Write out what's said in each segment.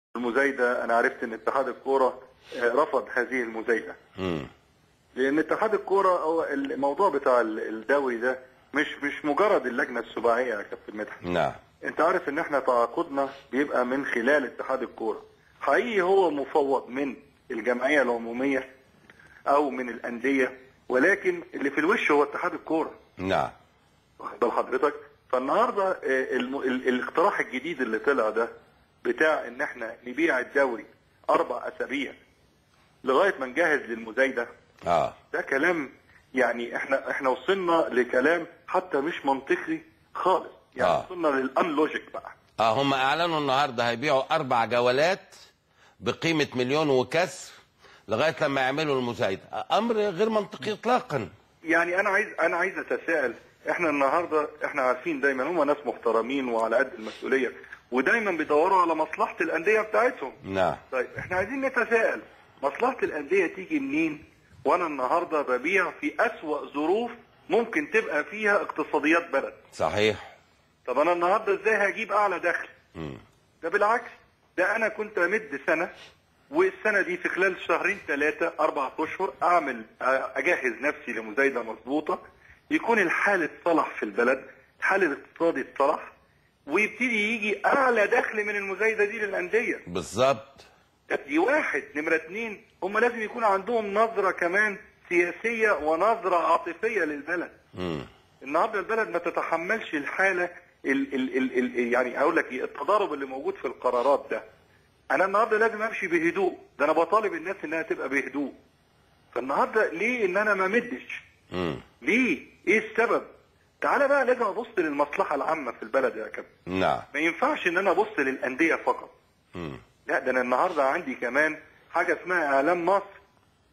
المزايده انا عرفت ان اتحاد الكوره آه، رفض هذه المزايده مم. لان اتحاد الكوره هو الموضوع بتاع ال- الدوري ده مش مش مجرد اللجنه السباعيه يا كابتن مدحت نعم انت عارف ان احنا تعاقدنا بيبقى من خلال اتحاد الكوره حقيقي هو مفوض من الجمعيه العموميه او من الانديه ولكن اللي في الوش هو اتحاد الكوره نعم واخد بال حضرتك فالنهارده آه، الم... ال... الاقتراح الجديد اللي طلع ده بتاع ان احنا نبيع الدوري اربع اسابيع لغايه ما نجهز للمزايده اه ده كلام يعني احنا احنا وصلنا لكلام حتى مش منطقي خالص يعني آه. وصلنا للان لوجيك بقى اه هم اعلنوا النهارده هيبيعوا اربع جولات بقيمه مليون وكسر لغايه لما يعملوا المزايده امر غير منطقي اطلاقا يعني انا عايز انا عايز اتساءل احنا النهارده احنا عارفين دايما هم ناس محترمين وعلى قد المسؤوليه ودايما بيدوروا على مصلحه الانديه بتاعتهم نعم طيب احنا عايزين نتساءل مصلحه الانديه تيجي منين وانا النهارده ببيع في اسوأ ظروف ممكن تبقى فيها اقتصاديات بلد صحيح طب انا النهارده ازاي هجيب اعلى دخل مم. ده بالعكس ده انا كنت امد سنه والسنه دي في خلال شهرين ثلاثه اربع اشهر اعمل اجهز نفسي لمزايده مظبوطه يكون الحال اتصلح في البلد الحال الاقتصادي اتصلح ويبتدي يجي اعلى دخل من المزايده دي للانديه بالظبط دي واحد نمره اتنين هم لازم يكون عندهم نظره كمان سياسيه ونظره عاطفيه للبلد مم. النهارده البلد ما تتحملش الحاله ال ال ال ال يعني اقول لك ايه التضارب اللي موجود في القرارات ده انا النهارده لازم امشي بهدوء ده انا بطالب الناس انها تبقى بهدوء فالنهارده ليه ان انا ما مدش مم. ليه ايه السبب تعالى بقى لازم ابص للمصلحه العامه في البلد يا كابتن نعم ما ينفعش ان انا ابص للانديه فقط مم. لا ده انا النهارده عندي كمان حاجه اسمها اعلام مصر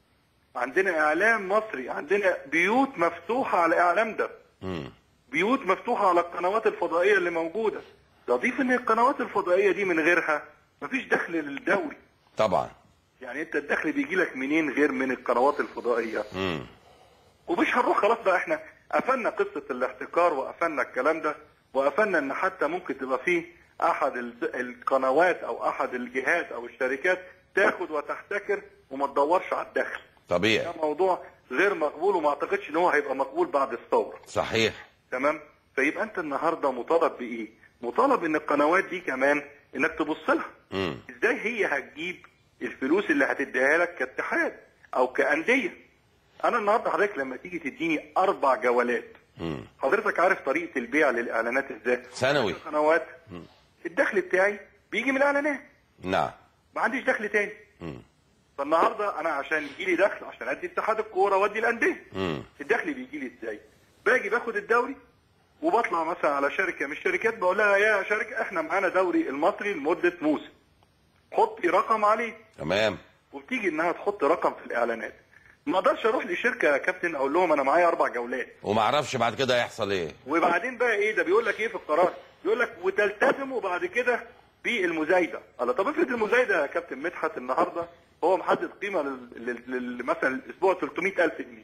عندنا اعلام مصري عندنا بيوت مفتوحه على الاعلام ده مم. بيوت مفتوحة على القنوات الفضائية اللي موجودة ده ضيف ان القنوات الفضائية دي من غيرها مفيش دخل للدوري طبعا يعني انت الدخل بيجي لك منين غير من القنوات الفضائية مم. ومش هنروح خلاص بقى احنا قفلنا قصة الاحتكار وقفلنا الكلام ده وقفلنا ان حتى ممكن تبقى فيه احد ال- القنوات او احد الجهات او الشركات تاخد وتحتكر وما تدورش على الدخل طبيعي ده موضوع غير مقبول وما اعتقدش ان هو هيبقى مقبول بعد الثورة صحيح تمام فيبقى انت النهارده مطالب بايه مطالب ان القنوات دي كمان انك تبص لها مم. ازاي هي هتجيب الفلوس اللي هتديها لك كاتحاد او كانديه انا النهارده حضرتك لما تيجي تديني اربع جولات مم. حضرتك عارف طريقه البيع للاعلانات ازاي سنوي. القنوات الدخل بتاعي بيجي من الاعلانات نعم ما عنديش دخل تاني مم. فالنهارده انا عشان يجي لي دخل عشان ادي اتحاد الكوره وادي الانديه مم. الدخل بيجي لي ازاي باجي باخد الدوري وبطلع مثلا على شركه من الشركات بقول لها يا شركه احنا معانا دوري المصري لمده موسم حطي رقم عليه تمام وبتيجي انها تحط رقم في الاعلانات ما اقدرش اروح لشركه يا كابتن اقول لهم انا معايا اربع جولات وما اعرفش بعد كده هيحصل ايه وبعدين بقى ايه ده بيقول لك ايه في القرار يقول لك وتلتزموا بعد كده بالمزايده الله طب افرض المزايده يا كابتن مدحت النهارده هو محدد قيمه لل- لل- لل- مثلا الاسبوع 300000 جنيه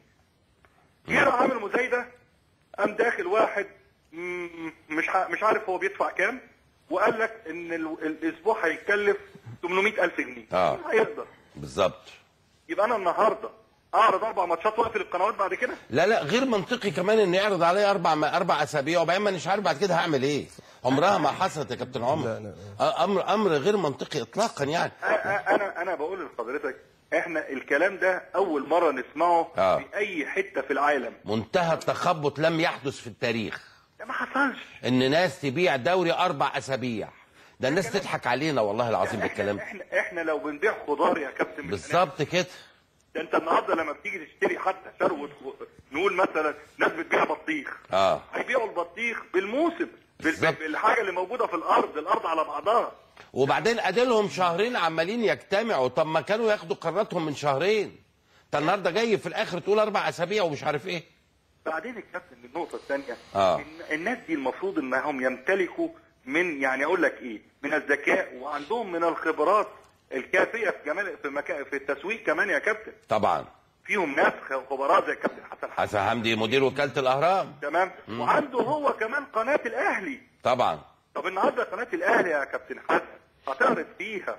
جه راح عامل مزايده قام داخل واحد مم، مش ع- مش عارف هو بيدفع كام وقال لك ان ال- الاسبوع هيتكلف 800000 جنيه آه. مين هيقدر بالظبط يبقى انا النهارده اعرض اربع ماتشات واقفل القنوات بعد كده لا لا غير منطقي كمان ان يعرض عليا اربع اربع اسابيع وبعدين ما مش عارف بعد كده هعمل ايه عمرها ما حصلت يا كابتن عمر لا، لا. آه، امر امر غير منطقي اطلاقا يعني أ- أ- انا انا بقول لحضرتك احنا الكلام ده اول مره نسمعه آه. في اي حته في العالم منتهى التخبط لم يحدث في التاريخ ده ما حصلش ان ناس تبيع دوري اربع اسابيع ده الناس تضحك علينا والله العظيم بالكلام ده. احنا احنا لو بنبيع خضار يا كابتن مش بالظبط كده ده انت النهارده لما بتيجي تشتري حتى ثروه خ- نقول مثلا ناس بتبيع بطيخ اه هيبيعوا البطيخ بالموسم بال- بالظبط. بالحاجه اللي موجوده في الارض الارض على بعضها وبعدين اديلهم شهرين عمالين يجتمعوا طب ما كانوا ياخدوا قراراتهم من شهرين انت النهارده جاي في الاخر تقول اربع اسابيع ومش عارف ايه بعدين الكابتن النقطه الثانيه آه. إن الناس دي المفروض انهم يمتلكوا من يعني اقول لك ايه من الذكاء وعندهم من الخبرات الكافيه في كمان في مكان في التسويق كمان يا كابتن طبعا فيهم ناس خبراء زي كابتن حسن حسن حسن حمدي مدير وكاله الاهرام تمام وعنده هو كمان قناه الاهلي طبعا طب النهارده قناه الاهلي يا كابتن حسن هتعرض فيها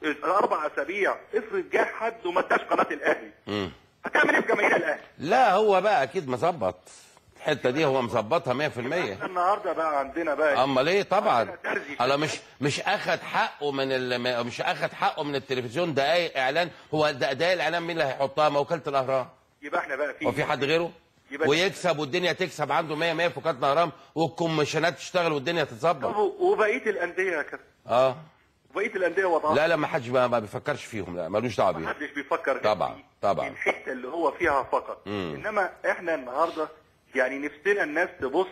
الاربع اسابيع افرض جه حد وما اداش قناه الاهلي مم. هتعمل ايه في جماهير الاهلي؟ لا هو بقى اكيد مظبط الحته دي هو مظبطها 100% احنا النهارده بقى عندنا بقى امال ايه طبعا عندنا ترزي في هلا مش مش اخد حقه من ال... مش اخد حقه من التلفزيون دقايق اعلان هو ده- دقايق الاعلان مين اللي هيحطها ما وكاله الاهرام يبقى احنا بقى في هو في حد غيره يبقى- ويكسب والدنيا تكسب عنده 100 100 في وكاله الاهرام والكوميشنات تشتغل والدنيا طب تتظبط وبقيه الانديه يا كابتن اه بقيه الانديه وضعها لا لا ما حدش ما ما بيفكرش فيهم لا ملوش دعوه بيهم محدش بيفكر غير طبعاً، فيه. طبعاً. الحته اللي هو فيها فقط مم. انما احنا النهارده يعني نفسنا الناس تبص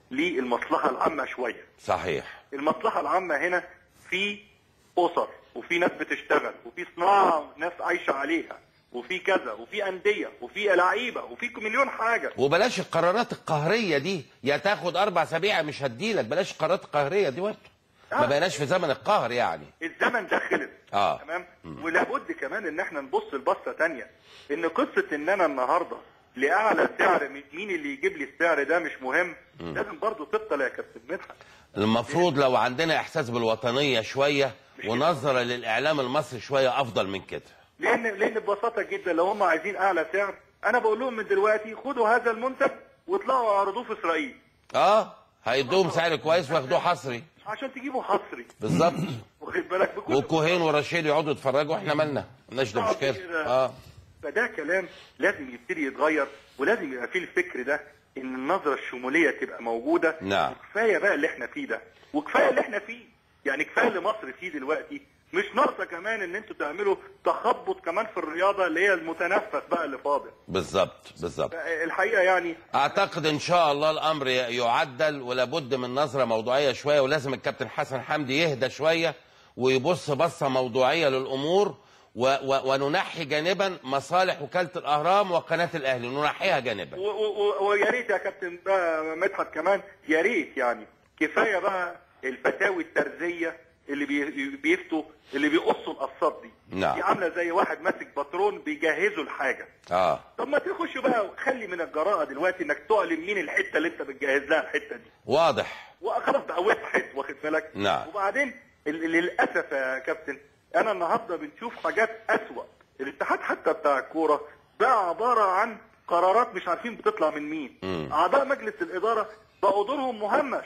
للمصلحه العامه شويه صحيح المصلحه العامه هنا في اسر وفي ناس بتشتغل وفي صناعه ناس عايشه عليها وفي كذا وفي انديه وفي لعيبه وفي مليون حاجه وبلاش القرارات القهريه دي يا تاخد اربع اسابيع مش هديلك بلاش القرارات القهريه دي وقت ما آه. بقيناش في زمن القهر يعني الزمن ده خلص آه. تمام ولابد كمان ان احنا نبص لبصه تانية ان قصه ان انا النهارده لاعلى سعر مين اللي يجيب لي السعر ده مش مهم لازم برضه تبطل يا كابتن مدحت المفروض لو عندنا احساس بالوطنيه شويه ونظره للاعلام المصري شويه افضل من كده لان لان ببساطه جدا لو هم عايزين اعلى سعر انا بقول لهم من دلوقتي خدوا هذا المنتج واطلعوا اعرضوه في اسرائيل اه هيدوهم سعر كويس وياخدوه حصري عشان تجيبوا حصري بالظبط واخد بالك بكل وكوهين ورشيد يقعدوا يتفرجوا احنا مالنا مالناش ده مشكله اه فده كلام لازم يبتدي يتغير ولازم يبقى فيه الفكر ده ان النظره الشموليه تبقى موجوده نعم. وكفايه بقى اللي احنا فيه ده وكفايه اللي احنا فيه يعني كفايه اللي مصر فيه دلوقتي مش ناقصه كمان ان انتوا تعملوا تخبط كمان في الرياضه اللي هي المتنفس بقى اللي فاضل بالظبط بالظبط الحقيقه يعني اعتقد ان شاء الله الامر ي- يعدل ولابد من نظره موضوعيه شويه ولازم الكابتن حسن حمدي يهدى شويه ويبص بصه موضوعيه للامور و و وننحي جانبا مصالح وكاله الاهرام وقناه الاهلي ننحيها جانبا و- و- و- ويا ريت يا كابتن بقى مدحت كمان يا ريت يعني كفايه بقى الفتاوي الترزيه اللي بي- بيفتوا اللي بيقصوا القصات دي نعم. دي عامله زي واحد ماسك باترون بيجهزوا الحاجه اه طب ما تخش بقى وخلي من الجراءه دلوقتي انك تعلن مين الحته اللي انت بتجهز لها الحته دي واضح وخلاص بقى وضحت واخد بالك نعم. وبعدين ال- للاسف يا كابتن انا النهارده بنشوف حاجات اسوأ الاتحاد حتى بتاع الكوره بقى عباره عن قرارات مش عارفين بتطلع من مين مم. اعضاء مجلس الاداره بقوا دورهم مهمش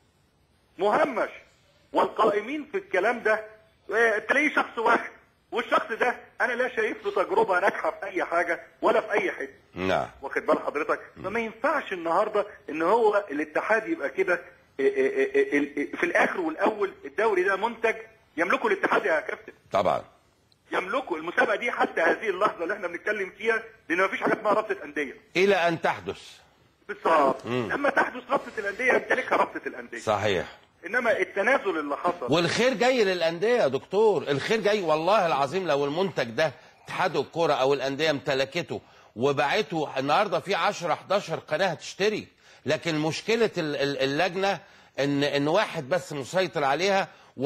مهمش والقائمين في الكلام ده آه، تلاقيه شخص واحد والشخص ده انا لا شايف له تجربه ناجحه في اي حاجه ولا في اي حته نعم واخد بال حضرتك فما ينفعش النهارده ان هو الاتحاد يبقى كده إيه إيه إيه إيه في الاخر والاول الدوري ده منتج يملكه الاتحاد يا كابتن طبعا يملكه المسابقه دي حتى هذه اللحظه اللي احنا بنتكلم فيها لان مفيش حاجه اسمها رابطه انديه الى ان تحدث بالظبط لما تحدث رابطه الانديه يمتلكها رابطه الانديه صحيح انما التنازل اللي حصل والخير جاي للانديه يا دكتور الخير جاي والله العظيم لو المنتج ده اتحاد الكوره او الانديه امتلكته وباعته النهارده في 10 11 قناه هتشتري لكن مشكله ال- ال- اللجنه ان ان واحد بس مسيطر عليها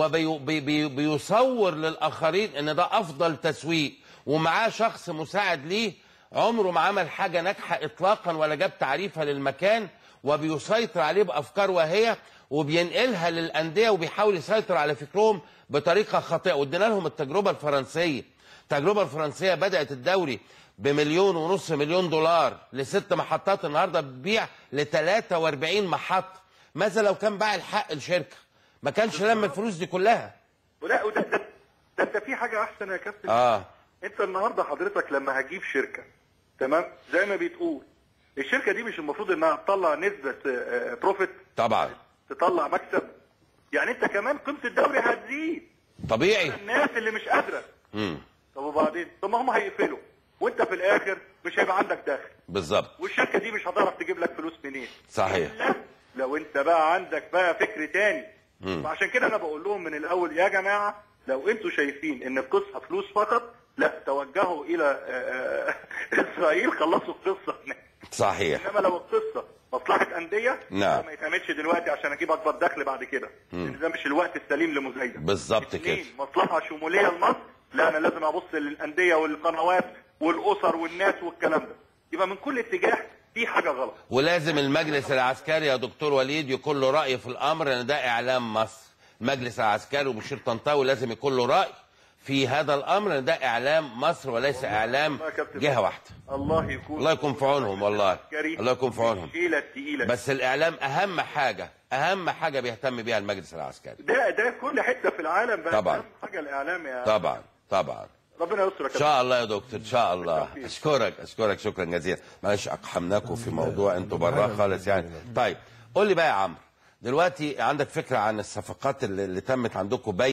وبيصور للاخرين ان ده افضل تسويق ومعاه شخص مساعد ليه عمره ما عمل حاجه ناجحه اطلاقا ولا جاب تعريفها للمكان وبيسيطر عليه بافكار واهيه وبينقلها للانديه وبيحاول يسيطر على فكرهم بطريقه خاطئه وادينا لهم التجربه الفرنسيه التجربه الفرنسيه بدات الدوري بمليون ونص مليون دولار لست محطات النهارده بتبيع ل 43 محطه ماذا لو كان باع الحق الشركه ما كانش لم الفلوس دي كلها ولا وده ده, ده انت في حاجه احسن يا كابتن اه انت النهارده حضرتك لما هتجيب شركه تمام زي ما بتقول الشركه دي مش المفروض انها تطلع نسبه آه، بروفيت طبعا تطلع مكسب يعني انت كمان قيمه الدوري هتزيد طبيعي الناس اللي مش قادره امم طب وبعدين طب ما هم هيقفلوا وانت في الاخر مش هيبقى عندك دخل بالظبط والشركه دي مش هتعرف تجيب لك فلوس منين صحيح. إلا لو انت بقى عندك بقى فكر تاني مم. فعشان كده انا بقول لهم من الاول يا جماعه لو انتوا شايفين ان القصه فلوس فقط لا توجهوا الى آه، آه، اسرائيل خلصوا القصه هناك صحيح انما لو القصه مصلحه انديه نعم. ده ما يتعملش دلوقتي عشان اجيب اكبر دخل بعد كده لان ده مش الوقت السليم لمزايده بالظبط كده اتنين، مصلحه شموليه لمصر لا انا لازم ابص للانديه والقنوات والاسر والناس والكلام ده يبقى من كل اتجاه في حاجه غلط ولازم المجلس العسكري يا دكتور وليد يكون له رأي في الأمر لأن ده إعلام مصر المجلس العسكري ومشير طنطاوي لازم يكون له رأي في هذا الامر لأن ده اعلام مصر وليس اعلام والله يا كابتن جهه واحده الله يكون الله يكون في عونهم والله عسكري الله يكون في عونهم الشيله الثقيله بس الاعلام اهم حاجه اهم حاجه بيهتم بيها المجلس العسكري ده ده كل حته في العالم بقى طبعاً. أهم حاجه الاعلام يا طبعا طبعا ربنا يستر يا ان كابتن شاء الله يا دكتور ان شاء الله اشكرك اشكرك شكرا جزيلا معلش اقحمناكم في موضوع انتوا براه خالص يعني طيب قول لي بقى يا عمرو دلوقتي عندك فكره عن الصفقات اللي, اللي تمت عندكم